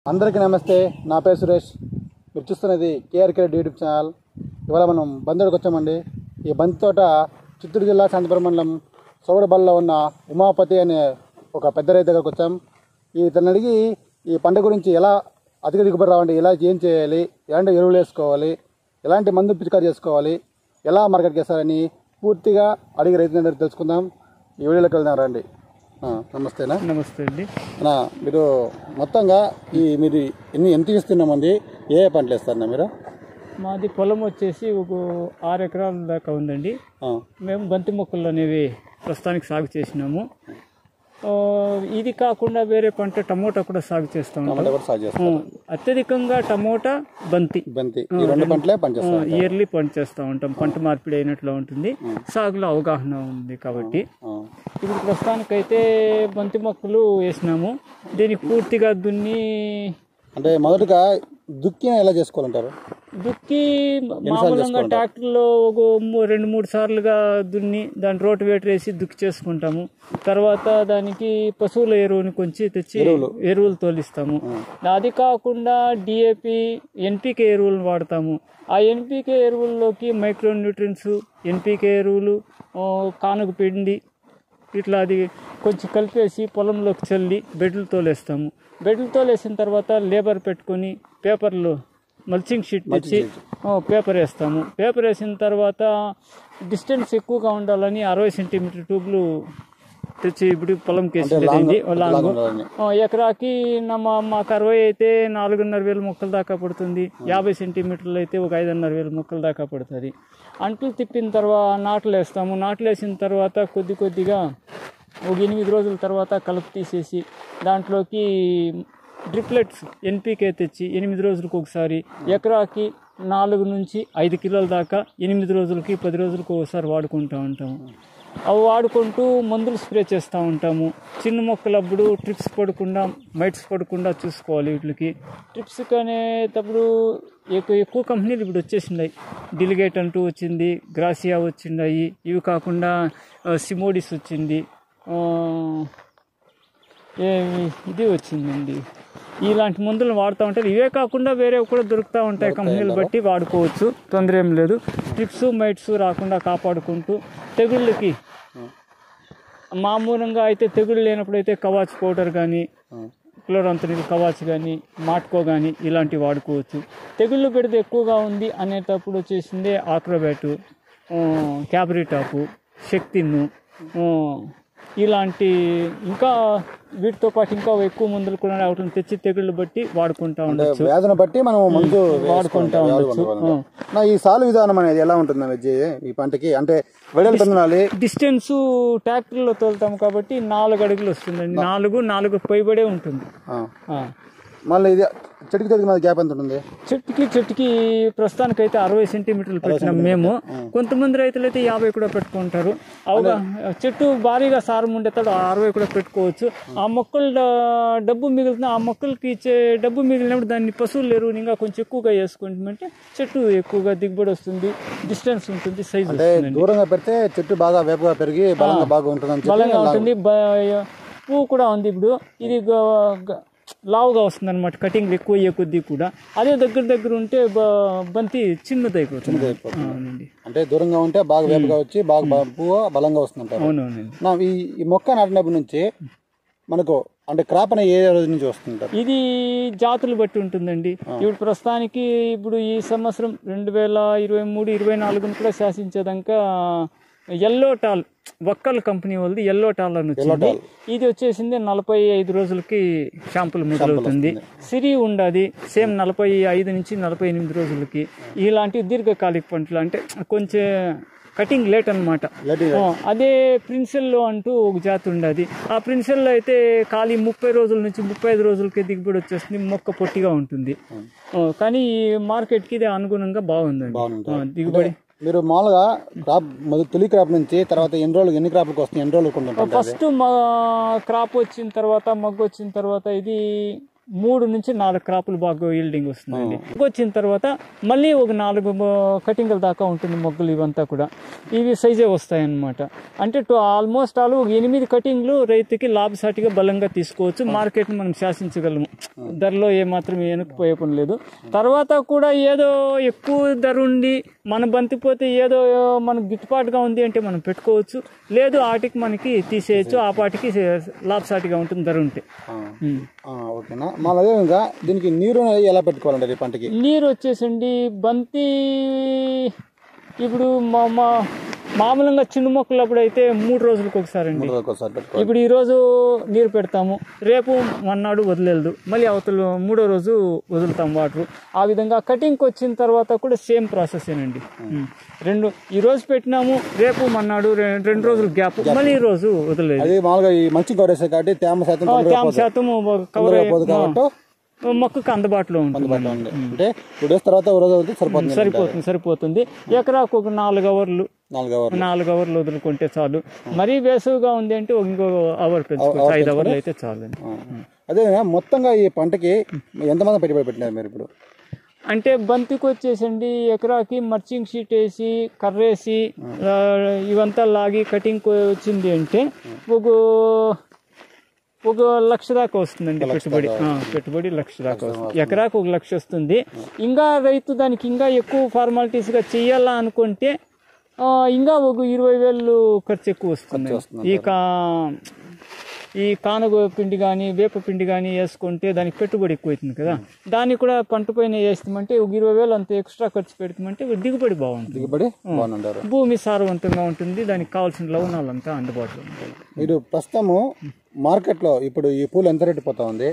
అందరికీ నమస్తే నా పేరు సురేష్ మీరు చూస్తున్నది కేఆర్కే యూట్యూబ్ ఛానల్ ఇవాళ మనం బందోడికి వచ్చామండి ఈ బంతి తోట చిత్తూరు జిల్లా శాంతిపురం మండలం సౌరబల్లో ఉన్న ఉమాపతి అనే ఒక పెద్ద రైతు దగ్గరకు వచ్చాం ఈ ఇతను అడిగి ఈ పంట గురించి ఎలా అధిక దిగుబడి రావండి ఎలా ఏం చేయాలి ఎలాంటి ఎరువులు వేసుకోవాలి ఎలాంటి మందు పిచికారి చేసుకోవాలి ఎలా మార్కెట్ చేస్తారని పూర్తిగా అడిగి రైతు దగ్గర తెలుసుకుందాం ఈ వీడియోలోకి వెళ్దాం రండి ఆ, నమస్తేనా నమస్తే అండి అన్నా మీరు మొత్తంగా ఈ మీరు ఎన్ని ఎంత ఇస్తున్నామండి ఏ ఏ పంటలు వేస్తారన్నా మీరు మాది పొలం వచ్చేసి ఒక ఆరు ఎకరాల దాకా ఉందండి ఆ, మేము బంతి మొక్కలు అనేవి ప్రస్తుతానికి సాగు చేసినాము ఆ, ఇది కాకుండా వేరే పంట టమోటా కూడా సాగు చేస్తూ ఉంటాం టమాటా కూడా సాగు చేస్తాం ఆ, అత్యధికంగా టమోటా బంతి బంతి ఈ రెండు పంటలే పనిచేస్తాం ఇయర్లీ పంట చేస్తూ ఉంటాం పంట మార్పిడి అయినట్లు ఉంటుంది సాగులో అవగాహన ఉంది కాబట్టి ఇప్పుడు ప్రస్తుతానికైతే బంతి మొక్కలు వేసినాము దీనికి పూర్తిగా దున్ని అంటే మొదటగా దుక్కిని ఎలా చేసుకోవాలంటారు దుక్కి మామూలుగా ట్రాక్టర్లో ఒక మూ- రెండు మూడు సార్లుగా దున్ని దాని రోటు వేటర్ వేసి దుక్కి చేసుకుంటాము తర్వాత దానికి పశువుల ఎరువుని కొంచెం తెచ్చి ఎరువులు తోలిస్తాము అది కాకుండా డిఏపి ఎన్పికే ఎరువులను వాడతాము ఆ ఎన్పికే ఎరువుల్లోకి మైక్రో న్యూట్రియన్స్ ఎన్పికే ఎరువులు ఆ, కానుగ పిండి ఇట్లా అది కొంచెం కలిపేసి పొలంలోకి చల్లి బెడ్లు తోలేస్తాము బెడ్లు తోలేసిన తర్వాత లేబర్ పెట్టుకొని పేపర్లు మల్చింగ్ షీట్ తెచ్చి ఆ, పేపర్ వేస్తాము పేపర్ వేసిన తర్వాత డిస్టెన్స్ ఎక్కువగా ఉండాలని అరవై సెంటీమీటర్ ట్యూబ్లు తెచ్చి ఇప్పుడు పొలంకి వేసేది లాంగ్ ఉండాలని. ఆ, ఎకరాకి నా మా మాకు అరవై అయితే నాలుగున్నర వేల మొక్కల దాకా పడుతుంది యాభై సెంటీమీటర్లు అయితే ఒక ఐదున్నర వేల మొక్కల దాకా పడుతుంది అంట్లు తిప్పిన తర్వాత నాట్లు వేస్తాము నాట్లు వేసిన తర్వాత కొద్ది కొద్దిగా ఒక ఎనిమిది రోజుల తర్వాత కలుపు తీసేసి దాంట్లోకి డ్రిప్లెట్స్ ఎన్పికే తెచ్చి ఎనిమిది రోజులకు ఒకసారి ఎకరాకి నాలుగు నుంచి ఐదు కిలోల దాకా ఎనిమిది రోజులకి పది రోజులకు ఒకసారి వాడుకుంటూ ఉంటాము అవి వాడుకుంటూ మందులు స్ప్రే చేస్తూ ఉంటాము చిన్న మొక్కలప్పుడు ట్రిప్స్ పడకుండా మైట్స్ పడకుండా చూసుకోవాలి వీటికి ట్రిప్స్ అనేటప్పుడు ఎక్కువ ఎక్కువ కంపెనీలు ఇప్పుడు వచ్చేసినాయి డిలిగేట్ అంటూ వచ్చింది గ్రాసియా వచ్చిండాయి ఇవి కాకుండా ఆ, సిమోడిస్ వచ్చింది ఆ, ఏ- ఇది వచ్చిందండి ఇలాంటి మందులు వాడుతూ ఉంటారు ఇవే కాకుండా వేరే కూడా దొరుకుతూ ఉంటాయి కంపెనీలు బట్టి వాడుకోవచ్చు తొందర ఏం లేదు ట్రిప్స్ మైట్స్ రాకుండా కాపాడుకుంటూ తెగుళ్ళకి మామూలుగా అయితే తెగుళ్ళు లేనప్పుడు అయితే కవాచ్ పౌడర్ కానీ క్లోరంతనిల్ కవాచ్ కానీ మాట్కో కానీ ఇలాంటివి వాడుకోవచ్చు తెగుళ్ళు పెడితే ఎక్కువగా ఉంది అనేటప్పుడు వచ్చేసిందే ఆక్రోబ్యాటు క్యాబ్రిటాపు శక్తిను ఆ, ఇలాంటి ఇంకా వీటితో పాటు ఇంకా ఎక్కువ మందులు కూడా వాటిని తెచ్చి తెగుళ్ళు బట్టి వాడుకుంటా ఉండొచ్చు వ్యాధిని బట్టి మనం మందు వాడుకుంటా ఉండొచ్చు ఆ. నా ఈ సాలు విధానం అనేది ఎలా ఉంటుంది వెజ్జి ఈ పంటకి అంటే వెడల్పు తినాలి డిస్టెన్స్ ట్రాక్టర్లో తోలుతాం కాబట్టి నాలుగు అడుగులు వస్తుందండి నాలుగు నాలుగు పైబడే ఉంటుంది ఆ. మళ్ళీ ఇది చెట్టుకి చెట్టుకి మధ్య గ్యాప్ ఎంత ఉంటుంది చెట్టుకి చెట్టుకి ప్రస్తుతానికైతే అరవై సెంటీమీటర్లు పెట్టినాం మేము కొంతమంది రైతులు అయితే యాభై కూడా పెట్టుకుంటారు అవుగా చెట్టు భారీగా సారం ఉండేతాడు ఆ అరవై కూడా పెట్టుకోవచ్చు ఆ మొక్కలు డ- డబ్బు మిగులుతున్న ఆ మొక్కలకి ఇచ్చే డబ్బు మిగిలినప్పుడు దాన్ని పశువులు ఎరువుని ఇంకా కొంచెం ఎక్కువగా వేసుకుంటామంటే చెట్టు ఎక్కువగా దిగుబడి వస్తుంది డిస్టెన్స్ ఉంటుంది సైజ్ అంటే దూరంగా పెడితే చెట్టు బాగా వేపగా పెరిగి బలంగా బాగా ఉంటుందని చెప్పి బలంగా ఉంటుంది బ- పువ్వు కూడా ఉంది ఇప్పుడు ఇది గ- గ- లావుగా వస్తుంది అనమాట కటింగ్ ఎక్కువ అయ్యే కొద్దీ కూడా అదే దగ్గర దగ్గర ఉంటే బ- బంతి చిన్నది అయిపోతుంది అవునండి అంటే దూరంగా ఉంటే బాగా వేపగా వచ్చి బాగా బ- పువ్వు బలంగా వస్తుందంటారు అవునవునండి నా ఈ ఈ మొక్క నాటినప్పటి నుంచి మనకు అంటే క్రాప్ అనే ఏ రోజు నుంచి వస్తుంటారు ఇది జాతులు బట్టి ఉంటుందండి ఇప్పుడు ప్రస్తుతానికి ఇప్పుడు ఈ సంవత్సరం రెండు వేల ఇరవై మూడు ఇరవై నాలుగును కూడా శాసించేదాకా ఎల్లో టాల్ వక్కల్ కంపెనీ వాళ్ళది ఎల్లో టాల్ అని వచ్చింది ఇది వచ్చేసింది నలభై ఐదు రోజులకి షాంపుల్ మొదలవుతుంది సిరి ఉండదు సేమ్ నలభై ఐదు నుంచి నలభై ఎనిమిది రోజులకి ఇలాంటి దీర్ఘకాలిక పంటలు అంటే కొంచెం కటింగ్ లేట్ అనమాట లేట్ అదే ప్రిన్సెల్లో అంటూ ఒక జాతి ఉండదు ఆ ప్రిన్సెల్లో అయితే ఖాళీ ముప్పై రోజుల నుంచి ముప్పై ఐదు రోజులకి దిగుబడి వచ్చేస్తుంది మొక్క పొట్టిగా ఉంటుంది ఆ, కానీ ఈ మార్కెట్కి ఇది అనుగుణంగా బాగుందండి బాగుంటుంది. ఆ, దిగుబడి మీరు మామూలుగా క్రాప్ మొదటి తొలి క్రాప్ నుంచి తర్వాత ఎన్ని రోజులు ఎన్ని క్రాప్లకు వస్తుంది ఎన్ని రోజులు కొంటుంటారు ఫస్ట్ మా క్రాప్ వచ్చిన తర్వాత మగ్గు వచ్చిన తర్వాత ఇది మూడు నుంచి నాలుగు క్రాపులు బాగా ఈల్డింగ్ వస్తుందండి వచ్చిన తర్వాత మళ్ళీ ఒక నాలుగు కటింగ్ల దాకా ఉంటుంది మొగ్గలు ఇవంతా కూడా ఇవి సైజే వస్తాయి అన్నమాట అంటే ఆల్మోస్ట్ ఆల్ ఒక ఎనిమిది కటింగ్లు రైతుకి లాభసాటిగా బలంగా తీసుకోవచ్చు మార్కెట్ మనం శాసించగలము ధరలో ఏమాత్రం వెనక్కిపోయే పని లేదు తర్వాత కూడా ఏదో ఎక్కువ ధర ఉండి మన బంతిపోతే ఏదో మనకు గిట్టుబాటుగా ఉంది అంటే మనం పెట్టుకోవచ్చు లేదు ఆటికి మనకి తీసేయచ్చు ఆ పాటికి లాభసాటిగా ఉంటుంది ధర ఉంటే ఆ. ఉమ్. ఆ, ఓకేనా మళ్ళీ అదేవిధంగా దీనికి నీరు అనేది ఎలా పెట్టుకోవాలండి ఈ పంటకి నీరు వచ్చేసండి బంతి ఇప్పుడు మా మా మామూలుగా చిన్న మొక్కలు అప్పుడు అయితే మూడు రోజులకు ఒకసారి అండి మూడు రోజులకు ఒకసారి పెట్టుకోవాలి ఇప్పుడు ఈ రోజు నీరు పెడతాము రేపు మన్నాడు వదిలేదు మళ్ళీ అవతల మూడో రోజు వదులుతాం వాటర్ ఆ విధంగా కటింగ్కి వచ్చిన తర్వాత కూడా సేమ్ ప్రాసెస్ ఏనండి ఉమ్. రెండు ఈ రోజు పెట్టినాము రేపు మన్నాడు రె- రెండు రోజులు గ్యాప్ మళ్ళీ ఈ రోజు వదిలేదు అది మామూలుగా ఈ మంచి కవరేసాయి కాబట్టి తేమ శాతం తొందరగా తేమ శాతం కవర్ తొందరగా పోదు కాబట్టి మొక్కకు అందుబాటులో ఉంటుంది అందుబాటులో ఉంది అంటే టూ డేస్ తర్వాత ఒక రోజు వదిలితే సరిపోతుంది సరిపోతుంది సరిపోతుంది ఎకరాకు ఒక నాలుగు అవర్లు నాలుగు అవర్లు నాలుగు అవర్లు వదులుకుంటే చాలు మరీ వేసవిగా ఉంది అంటే ఒక ఇంకో అవర్ పెంచుకోవచ్చు ఐదు అవర్లు అయితే చాలు ఆ. అదే మొత్తంగా ఈ పంటకి ఎంతమంది పెట్టుబడి పెట్టినారు మీరు ఇప్పుడు అంటే బంతికి వచ్చేసండి ఎకరాకి మర్చింగ్ షీట్ వేసి కర్రేసి ఆ, ఇవంతా లాగి కటింగ్ వచ్చింది అంటే ఒక ఒక లక్ష దాకా వస్తుందండి పెట్టుబడి ఆ, పెట్టుబడి లక్ష దాకా వస్తుంది ఎకరాకు ఒక లక్ష వస్తుంది ఇంకా రైతు దానికి ఇంకా ఎక్కువ ఫార్మాలిటీస్గా చెయ్యాలా అనుకుంటే ఆ, ఇంకా ఒక ఇరవై వేలు ఖర్చు ఎక్కువ వస్తుంది ఈ కా ఈ కానుగ పిండి కానీ వేప పిండి కానీ వేసుకుంటే దానికి పెట్టుబడి ఎక్కువ అవుతుంది కదా దాన్ని కూడా పంట పైన వేస్తామంటే ఒక ఇరవై వేలు అంత ఎక్స్ట్రా ఖర్చు పెడతామంటే దిగుబడి బాగుంటుంది దిగుబడి బాగుంటారు భూమి సారవంతంగా ఉంటుంది దానికి కావాల్సిన లవణాలంతా అందుబాటులో ఉంటాయి మీరు ప్రస్తుతము మార్కెట్లో ఇప్పుడు ఈ పూలు ఎంత రేటు పోతా ఉంది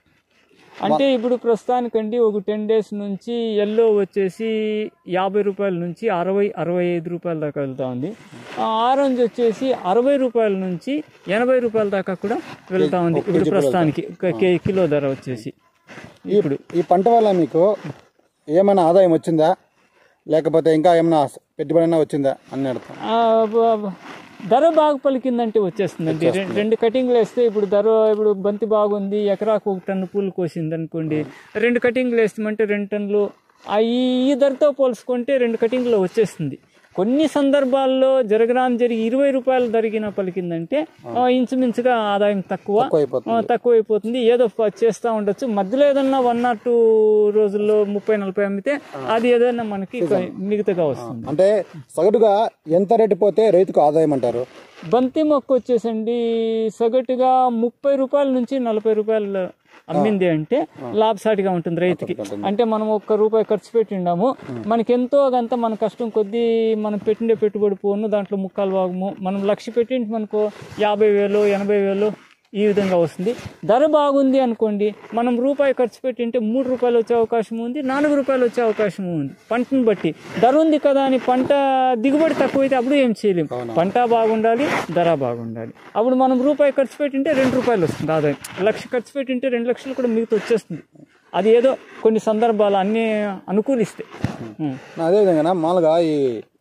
అంటే ఇప్పుడు ప్రస్తుతానికండి ఒక టెన్ డేస్ నుంచి ఎల్లో వచ్చేసి యాభై రూపాయల నుంచి అరవై అరవై ఐదు రూపాయల దాకా వెళ్తా ఉంది ఆ ఆరెంజ్ వచ్చేసి అరవై రూపాయల నుంచి ఎనభై రూపాయల దాకా కూడా వెళ్తా ఉంది ఇప్పుడు ప్రస్తుతానికి ఒక కే- కిలో ధర వచ్చేసి ఇప్పుడు ఈ పంట వల్ల మీకు ఏమైనా ఆదాయం వచ్చిందా లేకపోతే ఇంకా ఏమైనా పెట్టుబడి అయినా వచ్చిందా అని అర్థం ఆ, బ- బ- ధర బాగా పలికిందంటే వచ్చేస్తుందండి రె- రెండు కటింగ్లు వేస్తే ఇప్పుడు ధర ఇప్పుడు బంతి బాగుంది ఎకరాకు ఒక టన్ను పూలు కోసింది అనుకోండి రెండు కటింగ్లు వేస్తామంటే రెండు టన్నులు ఆ ఈ ఈ ధరతో పోల్చుకుంటే రెండు కటింగ్లో వచ్చేస్తుంది కొన్ని సందర్భాల్లో జరగరాని జరిగి ఇరవై రూపాయలు జరిగిన పలికిందంటే ఆ, ఇంచుమించుగా ఆదాయం తక్కువ ఎక్కువ అయిపోతుంది ఆ, తక్కువ అయిపోతుంది ఏదో ప- చేస్తూ ఉండొచ్చు మధ్యలో ఏదన్నా వన్ ఆర్ టూ రోజుల్లో ముప్పై నలభై అమ్మితే అది ఏదైనా మనకి మిగతాగా వస్తుంది అంటే సగటుగా ఎంత రేటు పోతే రైతుకు ఆదాయం అంటారు బంతి మొక్క వచ్చేసండి సగటుగా ముప్పై రూపాయల నుంచి నలభై రూపాయలు అమ్మింది అంటే లాభసాటిగా ఉంటుంది రైతుకి అంటే మనం ఒక్క రూపాయి ఖర్చు పెట్టిండాము మనకి ఎంతో కొంత మన కష్టం కొద్దీ మనం పెట్టిండే పెట్టుబడి పోను దాంట్లో ముక్కాలు భాగము మనం లక్ష పెట్టింటి మనకు యాభై వేలు ఎనభై వేలు ఈ విధంగా వస్తుంది ధర బాగుంది అనుకోండి మనం రూపాయి ఖర్చు పెట్టింటే మూడు రూపాయలు వచ్చే అవకాశం ఉంది నాలుగు రూపాయలు వచ్చే అవకాశం ఉంది పంటను బట్టి ధర ఉంది కదా అని పంట దిగుబడి తక్కువైతే అప్పుడు ఏం చేయలేం పంట బాగుండాలి ధర బాగుండాలి అప్పుడు మనం రూపాయి ఖర్చు పెట్టింటే రెండు రూపాయలు వస్తుంది ఆదాయం లక్ష ఖర్చు పెట్టింటే రెండు లక్షలు కూడా మిగతా వచ్చేస్తుంది అది ఏదో కొన్ని సందర్భాలు అన్నీ అనుకూలిస్తాయి ఉం. అదేవిధంగా మామూలుగా ఈ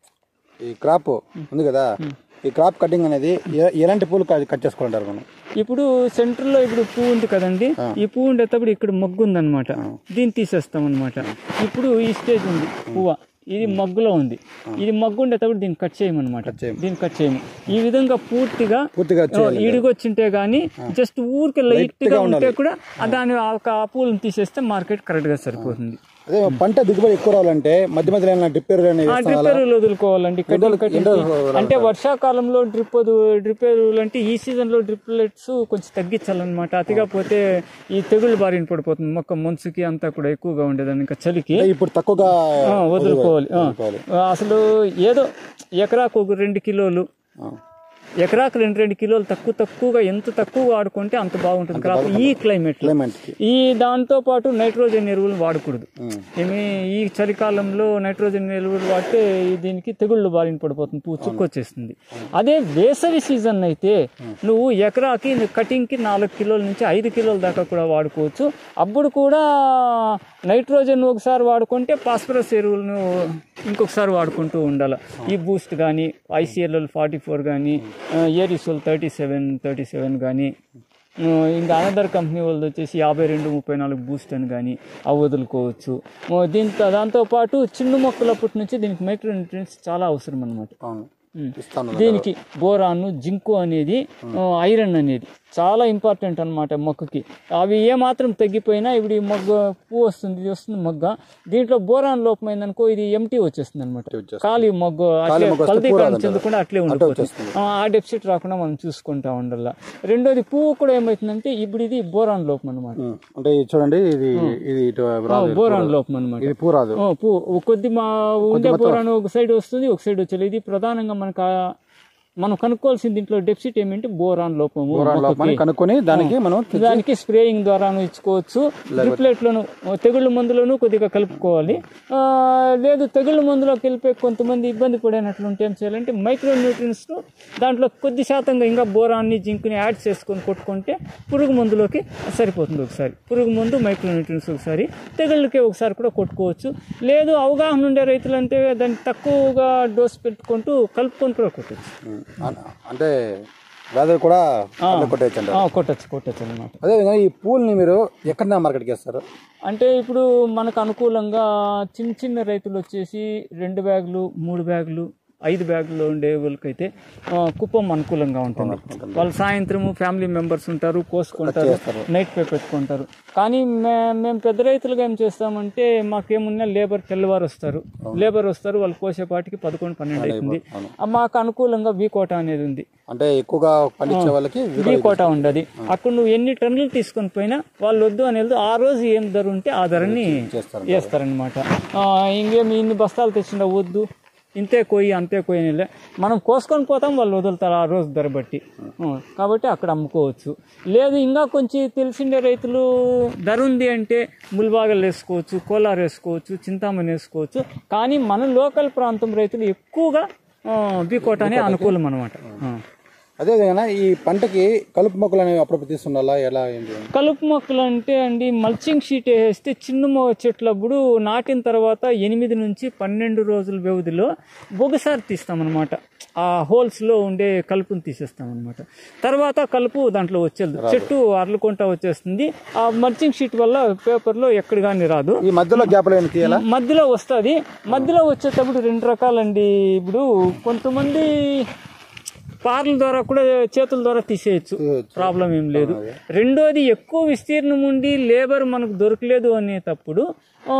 ఈ క్రాప్ ఉంది కదా ఈ క్రాప్ కటింగ్ అనేది ఎ- ఎలాంటి పూలు కట్ కట్ చేసుకుంటారు మనం ఇప్పుడు సెంటర్ లో ఇప్పుడు పువ్వు ఉంది కదండి ఈ పువ్వు ఉండేటప్పుడు ఇక్కడ మగ్గు ఉందన్నమాట దీన్ని తీసేస్తాం అనమాట ఇప్పుడు ఈ స్టేజ్ ఉంది పువ్వ ఇది మగ్గులో ఉంది ఇది మగ్గు ఉండేటప్పుడు దీన్ని కట్ చేయమన్నమాట చేయము. దీన్ని కట్ చేయము ఈ విధంగా పూర్తిగా పూర్తిగా చేయాలి ఇడిగొచ్చింటే గానీ జస్ట్ ఊరికి లైట్ గా ఉంటే కూడా ఆ దాని ఆ ఒక ఆ పూలను తీసేస్తే మార్కెట్ కరెక్ట్ గా సరిపోతుంది అదే పంట దిగుబడి ఎక్కువ రావాలంటే మధ్య మధ్యలో ఏమైనా డ్రిప్ ఎరువులు అనేవి ఆ వేస్తాం డ్రిప్ ఎరువులు వదులుకోవాలండి కటింగ్ కటింగ్ అంటే వర్షాకాలంలో డ్రిప్ డ్రిప్ ఎరువులు అంటే ఈ సీజన్ లో డ్రిప్లెట్స్ కొంచెం తగ్గించాలన్నమాట అతిగా పోతే ఈ తెగుళ్ళు బారిన పడిపోతుంది మొక్క మనసుకి అంతా కూడా ఎక్కువగా ఉండేదాన్ని ఇంకా చలికి అంటే ఇప్పుడు తక్కువగా ఆ, వదులుకోవాలి ఆ. వదులుకోవాలి. ఆ, అసలు ఏదో ఎకరాకు ఒక రెండు కిలోలు ఆ. ఎకరాకు రెండు రెండు కిలోలు తక్కువ తక్కువగా ఎంత తక్కువ వాడుకుంటే అంత బాగుంటుంది క్రాప్ ఈ క్లైమేట్ లో క్లైమేట్ కి ఈ దాంతో పాటు నైట్రోజన్ ఎరువులు వాడకూడదు ఉమ్. ఏమి ఈ చలికాలంలో నైట్రోజన్ ఎరువులు వాడితే ఈ దీనికి తెగుళ్ళు బారిన పడిపోతుంది పువ్వు చుక్క వచ్చేస్తుంది అదే వేసవి సీజన్ అయితే నువ్వు ఎకరాకి కటింగ్ కి నాలుగు కిలోల నుంచి ఐదు కిలోల దాకా కూడా వాడుకోవచ్చు అప్పుడు కూడా నైట్రోజన్ ఒకసారి వాడుకుంటే ఫాస్ఫరస్ ఎరువులను ఇంకొకసారి వాడుకుంటూ ఉండాలి ఈ బూస్ట్ కానీ ఐసీఎల్ఎల్ ఫార్టీ ఫోర్ కానీ ఏరిసోల్ థర్టీ సెవెన్ థర్టీ సెవెన్ కానీ ఆ, ఇంకా అనదర్ కంపెనీ వాళ్ళది వచ్చేసి యాభై రెండు ముప్పై నాలుగు బూస్ట్ అని కానీ అవి వదులుకోవచ్చు ఆ, దీంతో దాంతోపాటు చిన్న మొక్కలప్పటి నుంచి దీనికి మైక్రో న్యూట్రియన్స్ చాలా అవసరం అనమాట అవును ఉమ్. ఇస్తాను దీనికి బోరాను జింకు అనేది ఆ, ఐరన్ అనేది చాలా ఇంపార్టెంట్ అన్నమాట మొక్కకి అవి ఏమాత్రం తగ్గిపోయినా ఇప్పుడు ఈ మొగ్గ పువ్వు వస్తుంది ఇది వస్తుంది మొగ్గ దీంట్లో బోరాన్ లోపమైందనుకో ఇది ఎంటీ వచ్చేస్తుంది అనమాట వచ్చేస్తుంది. ఖాళీ మొగ్గ అట్లే మొగ్గ వస్తే ఫలదీకరణ పూరాదంటారు. చెందకుండా అట్లే ఉండిపోతుంది వచ్చేస్తుంది. ఆ, ఆ డెఫిసిట్ రాకుండా మనం చూసుకుంటా ఉండాల రెండోది పువ్వు కూడా ఏమవుతుందంటే ఇప్పుడు ఇది బోరాన్ లోపం అనమాట ఉమ్. అంటే ఇది చూడండి ఇది ఇది ఇటు రాదు బోరాన్ లోపం అనమాట ఇది పూ రాదు ఓ, పూ కొద్ది మా ఉండే బోరాను ఒక సైడ్ వస్తుంది ఒక సైడ్ వచ్చేది ఇది ప్రధానంగా మనకు ఆ- మనం కనుక్కోవాల్సిన దీంట్లో డెఫిసిట్ ఏమిటంటే బోరాన్ లోపము బోరాన్ లోపమని కనుక్కొని దానికి మనం దానికి స్ప్రేయింగ్ ద్వారాను ఇచ్చుకోవచ్చు డ్రిప్లెట్లను తెగుళ్ళ మందులను కొద్దిగా కలుపుకోవాలి ఆ, లేదు తెగుళ్ళ మందులోకి వెళ్ళిపోయి కొంతమంది ఇబ్బంది పడినట్లుంటే ఏం చేయాలంటే మైక్రో న్యూట్రియన్స్ దాంట్లో కొద్ది శాతంగా ఇంకా బోరాన్ని జింక్ని యాడ్ చేసుకొని కొట్టుకుంటే పురుగు మందులోకి సరిపోతుంది ఒకసారి పురుగు మందు మైక్రో న్యూట్రియన్స్ ఒకసారి తెగుళ్ళకి ఒకసారి కూడా కొట్టుకోవచ్చు లేదు అవగాహన ఉండే రైతులంటే దాన్ని తక్కువగా డోస్ పెట్టుకుంటూ కలుపుకొని కూడా కొట్టచ్చు ఉమ్. అన- అంటే వ్యాధులు కూడా అట్లా కొట్టేయచ్చు అంటారు కొట్టచ్చు కొట్టచ్చు అనమాట అదేవిధంగా ఈ పూల్ని మీరు ఎక్కడ మార్కెట్కి వేస్తారు అంటే ఇప్పుడు మనకు అనుకూలంగా చిన్న చిన్న రైతులు వచ్చేసి రెండు బ్యాగులు మూడు బ్యాగులు ఐదు బ్యాగులు ఉండే వాళ్ళకైతే ఆ, కుప్పం అనుకూలంగా ఉంటుంది వాళ్ళు సాయంత్రము ఫ్యామిలీ మెంబర్స్ ఉంటారు కోసుకుంటారు నైట్ పే పెట్టుకుంటారు కానీ మే- మేము పెద్ద రైతులుగా ఏం చేస్తామంటే మాకేమున్నా లేబర్ తెల్లవారు వస్తారు లేబర్ వస్తారు వాళ్ళు కోసేపాటికి పదకొండు పన్నెండు అవుతుంది ఆ, మాకు అనుకూలంగా వీ కోట అనేది ఉంది అంటే ఎక్కువగా పండించే వాళ్ళకి వీ కోట ఉండదు అక్కడ నువ్వు ఎన్ని టన్నులు తీసుకొని పోయినా వాళ్ళు వద్దు అనేది ఆ రోజు ఏం ధర ఉంటే ఆ ధరని చేస్తారు వేస్తారనమాట ఇంకేమి ఇన్ని బస్తాలు తెచ్చిండ వద్దు ఇంతే కొయ్యి అంతే కొయ్యి అని లే. మనం కోసుకొని పోతాం వాళ్ళు వదులుతారు ఆ రోజు ధర బట్టి ఆ, కాబట్టి అక్కడ అమ్ముకోవచ్చు లేదు ఇంకా కొంచెం తెలిసిండే రైతులు ధర ఉంది అంటే ముల్బాగలు వేసుకోవచ్చు కోలార్ వేసుకోవచ్చు చింతామణి వేసుకోవచ్చు కానీ మన లోకల్ ప్రాంతం రైతులు ఎక్కువగా బీకోటానే అనుకూలం అనమాట అదేవిధంగా ఈ పంటకి కలుపు మొక్కలు అనేవి అప్పుడప్పుడు తీస్తుండాలా ఎలా ఏంటి కలుపు మొక్కలు అంటే అండి మల్చింగ్ షీట్ వేస్తే చిన్న మొ చెట్లప్పుడు నాటిన తర్వాత ఎనిమిది నుంచి పన్నెండు రోజుల వ్యవధిలో ఒకసారి తీస్తామన్నమాట ఆ హోల్స్లో ఉండే కలుపుని తీసేస్తామన్నమాట తర్వాత కలుపు దాంట్లో వచ్చేది చెట్టు అర్లుకుంటా వచ్చేస్తుంది ఆ మల్చింగ్ షీట్ వల్ల పేపర్లో ఎక్కడ కానీ రాదు ఈ మధ్యలో గ్యాప్లో ఏమి తీయాలా మధ్యలో వస్తుంది మధ్యలో వచ్చేటప్పుడు రెండు రకాలండి ఇప్పుడు కొంతమంది పార్ల ద్వారా కూడా చేతుల ద్వారా తీసేయచ్చు ప్రాబ్లం ఏం లేదు రెండోది ఎక్కువ విస్తీర్ణం ఉండి లేబర్ మనకు దొరకలేదు అనేటప్పుడు ఆ,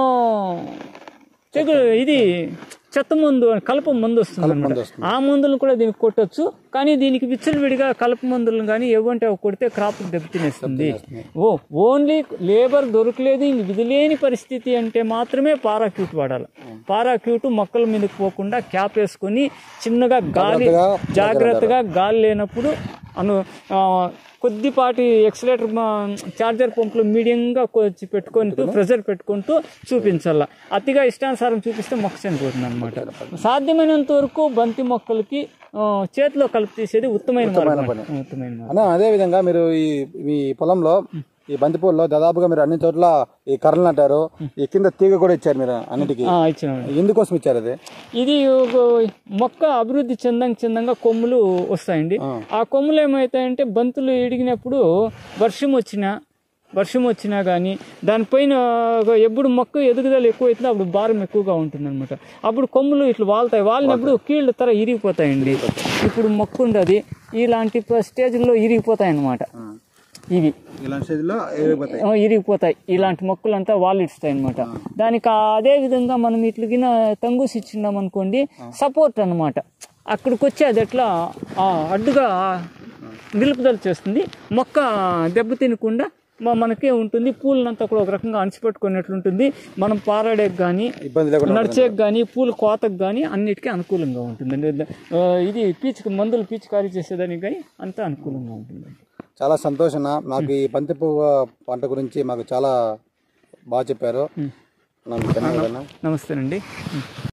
తెగు ఇది చెత్త మందు కలప మందు వస్తుంది అనమాట ఆ మందులను కూడా దీనికి కొట్టొచ్చు కానీ దీనికి విచ్చలవిడిగా కలప మందులను కానీ ఏవంటే అవి కొడితే క్రాప్ దెబ్బతినేస్తుంది ఓ ఓన్లీ లేబర్ దొరకలేదు ఇంక విధి లేని పరిస్థితి అంటే మాత్రమే పారాక్యూట్ వాడాలి పారాక్యూట్ మొక్కల మీదకి పోకుండా క్యాప్ వేసుకొని చిన్నగా గాలి జాగ్రత్తగా గాలి లేనప్పుడు అను ఆ, కొద్దిపాటి ఎక్సలేటర్ చార్జర్ పంపులు మీడియంగా కొచ్చి పెట్టుకుంటూ ప్రెషర్ పెట్టుకుంటూ చూపించాల అతిగా ఇష్టానుసారం చూపిస్తే మొక్క చనిపోతుంది అనమాట సాధ్యమైనంత వరకు బంతి మొక్కలకి ఆ, చేతిలో కలిపి తీసేది ఉత్తమైన మార్గం. ఉత్తమైన మార్గం. అన్న అదే విధంగా మీరు ఈ మీ పొలంలో ఈ బంతిపూల్లో దాదాపుగా మీరు అన్ని చోట్ల ఈ కర్రలు అంటారు ఈ కింద తీగ కూడా ఇచ్చారు మీరు అన్నిటికీ ఆ, ఇచ్చినామండి ఎందుకోసం ఇచ్చారు అది ఇది ఒక మొక్క అభివృద్ధి చెందంగా చెందంగా కొమ్ములు వస్తాయండి ఆ కొమ్ములు ఏమవుతాయంటే బంతులు ఎడిగినప్పుడు వర్షం వచ్చినా వర్షం వచ్చినా కానీ దానిపైన ఒక ఎప్పుడు మొక్క ఎదుగుదల ఎక్కువ అవుతుందో అప్పుడు భారం ఎక్కువగా ఉంటుంది అప్పుడు కొమ్ములు ఇట్లా వాళ్తాయి వాలినప్పుడు కీళ్ళ తర ఇరిగిపోతాయండి ఇప్పుడు మొక్క ఉండదు ఇలాంటి స్టేజ్లో ఇరిగిపోతాయి అన్నమాట ఇవి ఇలాంటి స్టేజ్లో ఎగిరిపోతాయి ఆ, ఇరిగిపోతాయి ఇలాంటి మొక్కలంతా వాళ్ళు ఇస్తాయి అనమాట దానికి ఆ- అదే విధంగా మనం ఇట్లగిన తంగూసి ఇచ్చినాం అనుకోండి సపోర్ట్ అన్నమాట అక్కడికి వచ్చి అది ఎట్లా ఆ, అడ్డుగా నిలుపుదల చేస్తుంది మొక్క దెబ్బ తినకుండా మ- మనకే ఉంటుంది పూలనంతా కూడా ఒక రకంగా అణిచిపెట్టుకున్నట్లుంటుంది మనం పారాడేకి కానీ ఇబ్బంది లేకుండా నడిచేకి కానీ పూల కోతకు కానీ అన్నిటికీ అనుకూలంగా ఉంటుంది ఆ, ఇది పీచు మందులు పీచుకారీ చేసేదానికి కానీ అంతా అనుకూలంగా ఉంటుంది చాలా సంతోషం నాకు ఈ బంతి పువ్వు పంట గురించి మాకు చాలా బాగా చెప్పారు నాకు ధన్యవాదాలు నమస్తేనండి